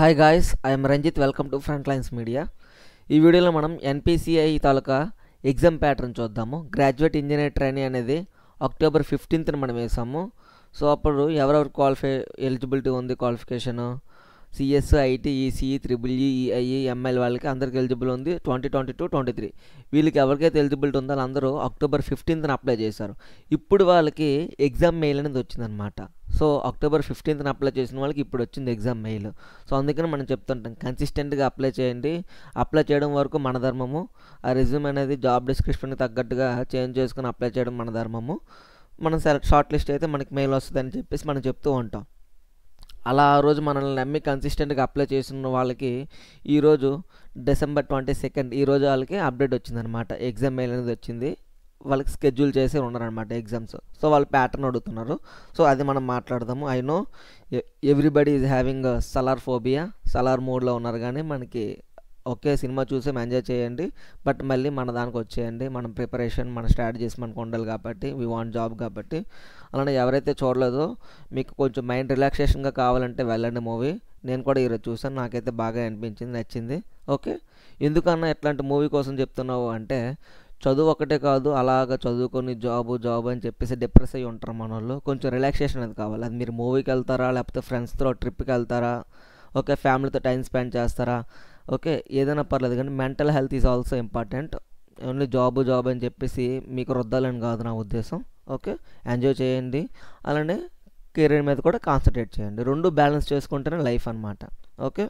hi guys I'm Ranjith welcome to front lines media ఈ వీడియోలో మనం ఎన్పిసిఐ తాలూకా ఎగ్జామ్ ప్యాటర్న్ చూద్దాము గ్రాడ్యుయేట్ ఇంజనీర్ ట్రైనింగ్ అనేది అక్టోబర్ ఫిఫ్టీన్త్న మనం వేసాము సో అప్పుడు ఎవరెవరు క్వాలిఫై ఎలిజిబిలిటీ ఉంది qualification CS IT ECE triple EIE ML వాళ్ళకి అందరికి ఎలిజిబుల్ ఉంది twenty twenty two twenty three వీళ్ళకి ఎవరికైతే ఎలిజిబిలిటీ ఉందో వాళ్ళందరూ అక్టోబర్ ఫిఫ్టీన్త్న అప్లై చేశారు ఇప్పుడు వాళ్ళకి ఎగ్జామ్ మెయిల్ అనేది వచ్చిందనమాట సో అక్టోబర్ ఫిఫ్టీన్త్న అప్లై చేసిన వాళ్ళకి ఇప్పుడు వచ్చింది ఎగ్జామ్ మెయిల్ సో అందుకని మనం చెప్తుంటాం కన్సిస్టెంట్గా అప్లై చేయండి అప్లై చేయడం వరకు మన ధర్మము ఆ రెజ్యూమ్ అనేది జాబ్ డిస్క్రిప్షన్కి తగ్గట్టుగా చేంజ్ చేసుకుని అప్లై చేయడం మన ధర్మము మనం సెలెక్ట్ షార్ట్ లిస్ట్ అయితే మనకి మెయిల్ వస్తుందని చెప్పేసి మనం చెప్తూ ఉంటాం అలా ఆ రోజు మనల్ని నమ్మి కన్సిస్టెంట్గా అప్లై చేసిన వాళ్ళకి ఈరోజు డిసెంబర్ ట్వంటీ సెకండ్ ఈరోజు వాళ్ళకి అప్డేట్ వచ్చిందనమాట ఎగ్జామ్ మెయిల్ అనేది వచ్చింది వాళ్ళకి స్కెడ్యూల్ చేసి ఉన్నారనమాట ఎగ్జామ్స్ సో వాళ్ళు ప్యాటర్న్ అడుగుతున్నారు సో అది మనం మాట్లాడదాము I know everybody is having Salaar phobia Salaar మోడ్లో ఉన్నారు కానీ మనకి ఓకే సినిమా చూసి ఎంజాయ్ చేయండి బట్ మళ్ళీ మన దానికి వచ్చేయండి మన ప్రిపరేషన్ మన స్ట్రాటజీస్ మనకు ఉండాలి కాబట్టి వీ వాంట్ జాబ్ కాబట్టి అలానే ఎవరైతే చూడలేదో మీకు కొంచెం మైండ్ రిలాక్సేషన్గా కావాలంటే వెళ్ళండి మూవీ నేను కూడా ఈరోజు చూసాను నాకైతే బాగా అనిపించింది నచ్చింది ఓకే ఎందుకన్నా ఎట్లాంటి మూవీ కోసం చెప్తున్నావు అంటే చదువు ఒకటే కాదు అలాగ చదువుకొని జాబు జాబ్ అని చెప్పేసి డిప్రెస్ అయ్యి ఉంటారు మన వాళ్ళు కొంచెం రిలాక్సేషన్ అనేది కావాలి అది మీరు మూవీకి వెళ్తారా లేకపోతే ఫ్రెండ్స్తో ట్రిప్కి వెళ్తారా ఓకే ఫ్యామిలీతో టైం స్పెండ్ చేస్తారా ఓకే ఏదైనా పర్లేదు కానీ mental health is also important only job job అని చెప్పేసి మీకు రుద్దాలని కాదు నా ఉద్దేశం ఓకే ఎంజాయ్ చేయండి అలానే కెరీర్ మీద కూడా కాన్సన్ట్రేట్ చేయండి రెండు బ్యాలెన్స్ చేసుకుంటేనే లైఫ్ అనమాట okay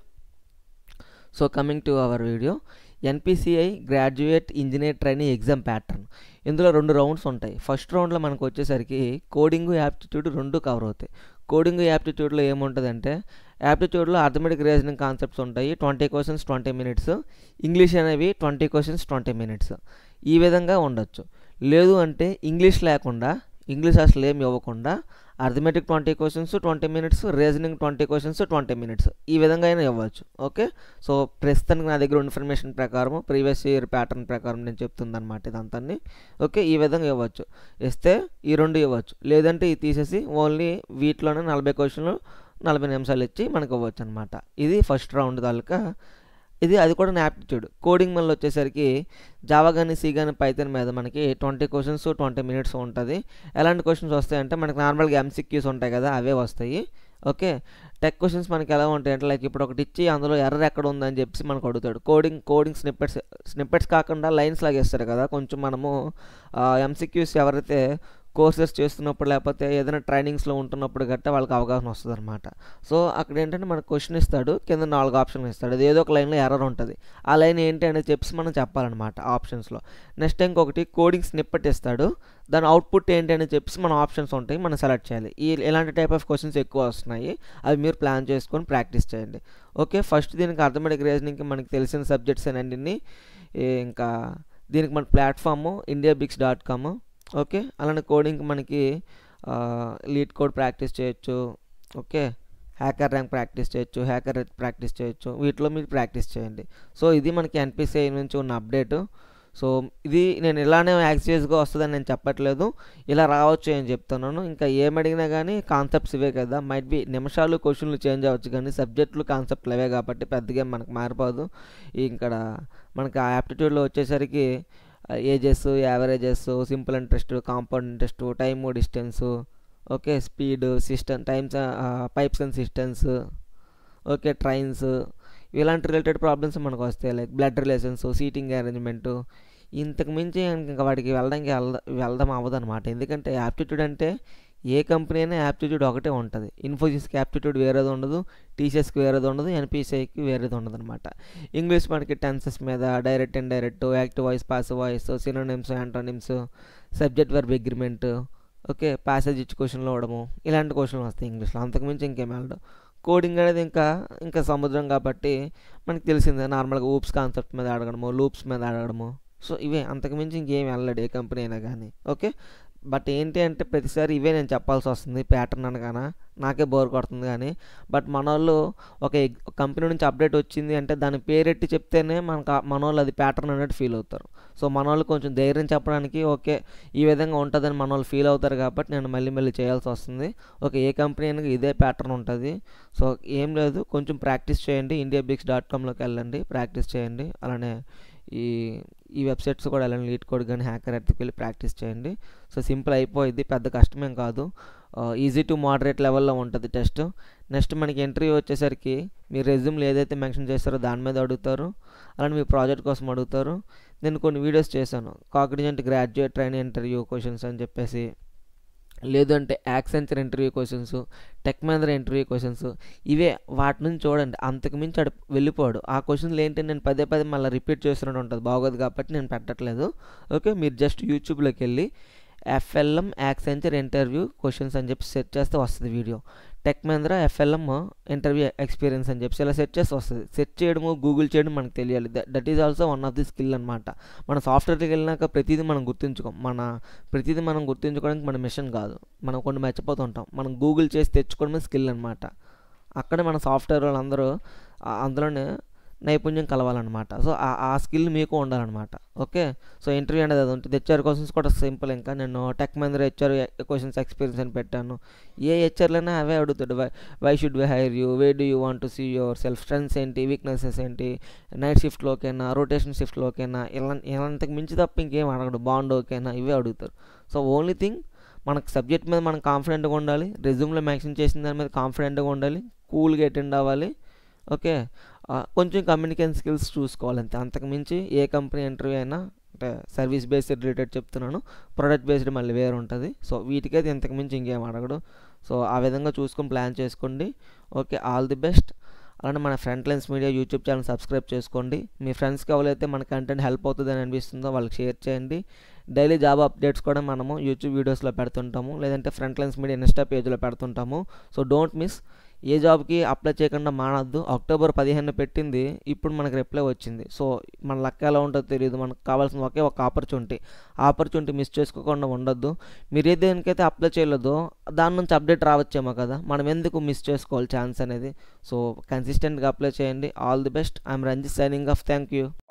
so coming to our video NPCI graduate engineer training exam pattern ఇందులో రెండు రౌండ్స్ ఉంటాయి ఫస్ట్ రౌండ్లో మనకు వచ్చేసరికి కోడింగ్ యాప్టిట్యూడ్ రెండు కవర్ అవుతాయి కోడింగ్ యాప్టిట్యూడ్లో ఏముంటుందంటే యాప్టిట్యూడ్లో అర్థమెటిక్ రీజనింగ్ కాన్సెప్ట్స్ ఉంటాయి twenty questions twenty minutes English అనేవి ట్వంటీ క్వశ్చన్స్ ట్వంటీ మినిట్స్ ఈ విధంగా ఉండొచ్చు లేదు అంటే ఇంగ్లీష్ లేకుండా ఇంగ్లీష్ అసలు ఏమి ఇవ్వకుండా arithmetic twenty questions twenty minutes reasoning twenty questions twenty minutes ఈ విధంగా అయినా ఇవ్వచ్చు ఓకే సో ప్రస్తుతానికి నా దగ్గర ఇన్ఫర్మేషన్ ప్రకారం ప్రీవియస్ ఇయర్ ప్యాటర్న్ ప్రకారం నేను చెప్తుంది అనమాట ఇదంతా ఓకే ఈ విధంగా ఇవ్వచ్చు ఇస్తే ఈ రెండు ఇవ్వచ్చు లేదంటే ఇది తీసేసి ఓన్లీ వీటిలోనే నలభై క్వశ్చన్లు నలభై నిమిషాలు ఇచ్చి మనకు ఇవ్వచ్చు అనమాట ఇది ఫస్ట్ రౌండ్ తాలూకా ఇది అది కూడా యాప్టిట్యూడ్ కోడింగ్ మళ్ళీ వచ్చేసరికి జావా కానీ సి కానీ పైతన్ మీద మనకి ట్వంటీ క్వశ్చన్స్ ట్వంటీ మినిట్స్ ఉంటుంది ఎలాంటి క్వశ్చన్స్ వస్తాయంటే మనకి నార్మల్గా ఎంసిక్యూస్ ఉంటాయి కదా అవే వస్తాయి ఓకే టెక్ క్వశ్చన్స్ మనకి ఎలా ఉంటాయి అంటే లైక్ ఇప్పుడు ఒకటి ఇచ్చి అందులో ఎర్ర ఎక్కడ ఉందని చెప్పేసి మనకు అడుగుతాడు కోడింగ్ కోడింగ్ స్నిప్పెట్స్ స్నిప్పెట్స్ కాకుండా లైన్స్ లాగా ఇస్తారు కదా కొంచెం మనము ఎంసిక్యూస్ ఎవరైతే కోర్సెస్ చేస్తున్నప్పుడు లేకపోతే ఏదైనా ట్రైనింగ్స్లో ఉంటున్నప్పుడు గట్టా వాళ్ళకి అవగాహన వస్తుంది అనమాట సో అక్కడ ఏంటంటే మనకు క్వశ్చన్ ఇస్తాడు కింద నాలుగు ఆప్షన్లు ఇస్తాడు అది ఏదో ఒక లైన్లో ఎర్రర్ ఉంటుంది ఆ లైన్ ఏంటి అనేది చెప్పి మనం చెప్పాలన్నమాట ఆప్షన్స్లో నెక్స్ట్ ఇంకొకటి కోడింగ్ స్నిప్పెట్ ఇస్తాడు దాని అవుట్పుట్ ఏంటి అని చెప్పి మన ఆప్షన్స్ ఉంటాయి మనం సెలెక్ట్ చేయాలి ఈ ఇలాంటి టైప్ ఆఫ్ క్వశ్చన్స్ ఎక్కువ వస్తున్నాయి అవి మీరు ప్లాన్ చేసుకొని ప్రాక్టీస్ చేయండి ఓకే ఫస్ట్ దీనికి అర్థమెటిక్ రీజనింగ్కి మనకి తెలిసిన సబ్జెక్ట్స్ అన్నింటినీ ఇంకా దీనికి మన platform India bix dot com okay అలానే కోడింగ్ మనకి లీడ్ కోడ్ ప్రాక్టీస్ చేయొచ్చు ఓకే హ్యాకర్ ర్యాంక్ ప్రాక్టీస్ చేయొచ్చు హ్యాకర్ ప్రాక్టీస్ చేయొచ్చు వీటిలో మీరు ప్రాక్టీస్ చేయండి సో ఇది మనకి ఎన్పిసిఐ నుంచి ఉన్న అప్డేటు సో ఇది నేను ఇలానే యాక్సియస్గా వస్తుందని నేను చెప్పట్లేదు ఇలా రావచ్చు అని చెప్తున్నాను ఇంకా ఏమడిగినా కానీ కాన్సెప్ట్స్ ఇవే కదా మైట్ బి నిమిషాలు క్వశ్చన్లు చేంజ్ అవ్వచ్చు కానీ సబ్జెక్టులు కాన్సెప్ట్లు అవే కాబట్టి పెద్దగా మనకు మారిపోదు ఇక్కడ మనకి ఆ యాప్టిట్యూడ్లో వచ్చేసరికి ages averages simple interest compound interest time distance okay speed system times pipes and systems okay trains ఇలాంటి రిలేటెడ్ ప్రాబ్లమ్స్ మనకు వస్తాయి like blood relations seating arrangement ఇంతకు మించి ఇంకా వాడికి వెళ్ళడానికి వెళ్ద వెళ్దాం అవ్వదు అనమాట ఎందుకంటే యాప్టిట్యూడ్ అంటే ఏ కంపెనీ అయినా యాప్టిట్యూడ్ ఒకటే ఉంటుంది ఇన్ఫోసిస్కి యాప్టిట్యూడ్ వేరేది ఉండదు టీసీఎస్కి వేరేది ఉండదు ఎన్పిసిఐకి వేరేది ఉండదు అనమాట ఇంగ్లీష్ మనకి టెన్సెస్ మీద direct and direct active voice passive voice synonyms antonyms subject verb agreement okay passage ఇచ్చి క్వశ్చన్లు ఇవ్వడము ఇలాంటి క్వశ్చన్లు వస్తాయి ఇంగ్లీష్లో అంతకుమించి ఇంకేం వెళ్ళడం కోడింగ్ అనేది ఇంకా ఇంకా సముద్రం కాబట్టి మనకి తెలిసిందే నార్మల్గా ఊప్స్ కాన్సెప్ట్ మీద అడగడము లూప్స్ మీద అడగడము సో ఇవే అంతకుమించి ఇంకేం వెళ్ళలేడు ఏ కంపెనీ అయినా కానీ ఓకే బట్ ఏంటి అంటే ప్రతిసారి ఇవే నేను చెప్పాల్సి వస్తుంది ప్యాటర్న్ అనగానే నాకే బోర్ కొడుతుంది కానీ బట్ మన వాళ్ళు ఒక కంపెనీ నుంచి అప్డేట్ వచ్చింది అంటే దాని పేరెట్టి చెప్తేనే మనకు మన వాళ్ళు అది ప్యాటర్న్ అన్నట్టు ఫీల్ అవుతారు సో మన వాళ్ళు కొంచెం ధైర్యం చెప్పడానికి ఓకే ఈ విధంగా ఉంటుందని మన వాళ్ళు ఫీల్ అవుతారు కాబట్టి నేను మళ్ళీ మళ్ళీ చేయాల్సి వస్తుంది ఓకే ఏ కంపెనీ అయినా ఇదే ప్యాటర్న్ ఉంటుంది సో ఏం లేదు కొంచెం ప్రాక్టీస్ చేయండి ఇండియా బిక్స్ డాట్ కామ్లోకి వెళ్ళండి ప్రాక్టీస్ చేయండి అలానే ఈ ఈ వెబ్సైట్స్ కూడా వెళ్ళండి లీడ్ కోడ్ కానీ హ్యాకర్ ఎత్తుకు వెళ్ళి ప్రాక్టీస్ చేయండి సో సింపుల్ అయిపోయింది పెద్ద కష్టమేం కాదు ఈజీ టు మోడరేట్ లెవెల్లో ఉంటుంది టెస్ట్ నెక్స్ట్ మనకి ఇంటర్వ్యూ వచ్చేసరికి మీ రెజ్యూమ్లో ఏదైతే మెన్షన్ చేస్తారో దాని మీద అడుగుతారు అలానే మీ ప్రాజెక్ట్ కోసం అడుగుతారు నేను కొన్ని వీడియోస్ చేశాను Cognizant graduate train interview questions అని చెప్పేసి లేదంటే Accenture interview questions tech Mahindra interview questions ఇవే వాటి నుంచి చూడండి అంతకు మించి అడు వెళ్ళిపోడు ఆ క్వశ్చన్లు ఏంటి నేను పదే పదే మళ్ళీ రిపీట్ చేస్తున్నట్టు ఉంటుంది బాగోదు కాబట్టి నేను పెట్టట్లేదు ఓకే మీరు జస్ట్ యూట్యూబ్లోకి వెళ్ళి ఎఫ్ఎల్ఎం యాక్సెంచర్ ఇంటర్వ్యూ క్వశ్చన్స్ అని చెప్పి సెర్చ్ చేస్తే వస్తుంది video tech Mahindra FLM interview experience అని చెప్పి ఇలా సెర్చ్ చేస్తే వస్తుంది సెర్చ్ చేయడము గూగుల్ చేయడం మనకు తెలియాలి that is also one of the skill అనమాట మన సాఫ్ట్వేర్కి వెళ్ళినాక ప్రతిదీ మనం గుర్తుంచుకోం మన ప్రతిదీ మనం గుర్తుంచుకోవడానికి మన మిషన్ కాదు మనం కొన్ని మర్చిపోతుంటాం మనం గూగుల్ చేసి తెచ్చుకోవడమే స్కిల్ అనమాట అక్కడే మన సాఫ్ట్వేర్ వాళ్ళందరూ అందులోనే నైపుణ్యం కలవాలన్నమాట సో ఆ స్కిల్ మీకు ఉండాలన్నమాట ఓకే సో ఇంటర్వ్యూ అనేది అది ఉంటుంది హెచ్ఆర్ క్వశ్చన్స్ కూడా సింపుల్ ఇంకా నేను tech Mahindra HR questions experience అని పెట్టాను ఏ హెచ్ఆర్లోనే అవే అడుగుతాడు why why should we hire you where do you want to see yourself strengths ఏంటి వీక్నెసెస్ ఏంటి నైట్ షిఫ్ట్లో ఓకేనా రొటేషన్ షిఫ్ట్లో ఓకేనా ఇలా ఇలాంటికి మించి తప్ప ఇంకేం అడగడు బాండ్ ఓకేనా ఇవే అడుగుతారు సో ఓన్లీ థింగ్ మనకు సబ్జెక్ట్ మీద మనం కాన్ఫిడెంట్గా ఉండాలి రెజ్యూమ్లో మ్యాక్సిమం చేసిన దాని మీద కాన్ఫిడెంట్గా ఉండాలి కూల్గా అటెండ్ అవ్వాలి ఓకే కొంచెం కమ్యూనికేషన్ స్కిల్స్ చూసుకోవాలి అంతే అంతకుమించి ఏ కంపెనీ ఇంటర్వ్యూ అయినా అంటే సర్వీస్ బేస్డ్ రిలేటెడ్ చెప్తున్నాను ప్రొడక్ట్ బేస్డ్ మళ్ళీ వేరు ఉంటుంది సో వీటికైతే ఇంతకుమించి ఇంకేం అడగడు సో ఆ విధంగా చూసుకొని ప్లాన్ చేసుకోండి ఓకే ఆల్ ది బెస్ట్ అలానే మన front lines media YouTube channel subscribe చేసుకోండి మీ ఫ్రెండ్స్కి ఎవరైతే మన కంటెంట్ హెల్ప్ అవుతుందని అనిపిస్తుందో వాళ్ళకి షేర్ చేయండి డైలీ జాబ్ అప్డేట్స్ కూడా మనము యూట్యూబ్ వీడియోస్లో పెడుతుంటాము లేదంటే ఫ్రంట్ లైన్స్ మీడియా ఇన్స్టా పేజ్లో పెడుతుంటాము సో డోంట్ మిస్ ఏ జాబ్కి అప్లై చేయకుండా మానద్దు అక్టోబర్ పదిహేను పెట్టింది ఇప్పుడు మనకు రిప్లై వచ్చింది సో మన లెక్క ఎలా ఉంటుందో తెలియదు మనకు కావాల్సిన ఒకే ఒక ఆపర్చునిటీ ఆపర్చునిటీ మిస్ చేసుకోకుండా ఉండొద్దు మీరు ఏ దేనికైతే అప్లై చేయలేదో దాని నుంచి అప్డేట్ రావచ్చేమో కదా మనం ఎందుకు మిస్ చేసుకోవాలి ఛాన్స్ అనేది సో కన్సిస్టెంట్గా అప్లై చేయండి all the best I'm Ranjith signing off thank you